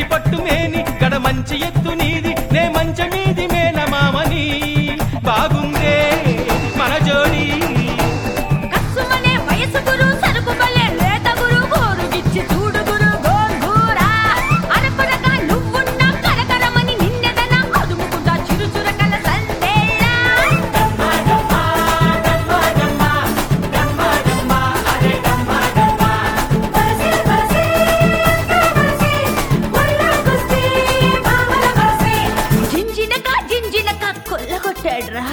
మంచి పట్టు మేని గడ మంచి ఎత్తు నీది నే మంచి మీది మేన మామని బాగుందే మన జోడి కస్సుమనే వయసు గురు సరుకు బలే లేత గురు గోరుగిచ్చి చూడు గురు గోంగూరా అరపరగా నువ్వున్న కరకరమని నిన్నెదన అదుముకుంటా చిరుచురకల సందేలా జింజినక జింజినక కొల్లగొట్టాడ్రా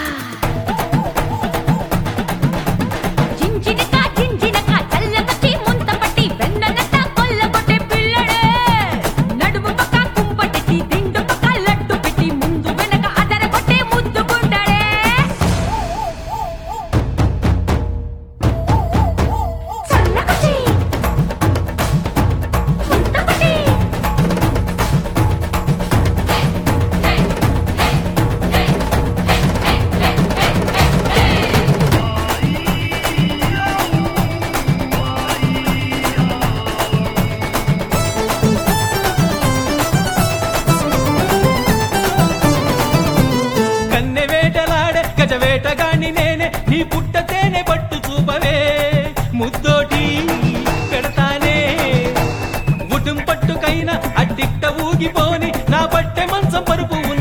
జింజినక జింజినక చల్లకచ్చి ముంతపట్టి వెన్ననట కొల్లగొట్టే పిల్లడే నడుము పక్క కుంపటికి దిండు పక్క లడ్డు పెట్టి ముందు వెనక అదరగొట్టే ముద్దుకుంటాడే చల్లకచ్చి ముంతపట్టి కన్నె వేటలాడే గజ వేటగాని నేనే నీ పుట్ట తేనె పట్టు చూపవే ముద్దోటి పెడతానే ఉడుం పట్టుకైనా అడ్డిట్ట ఊగిపోని నా పట్టె మంచం పరుపు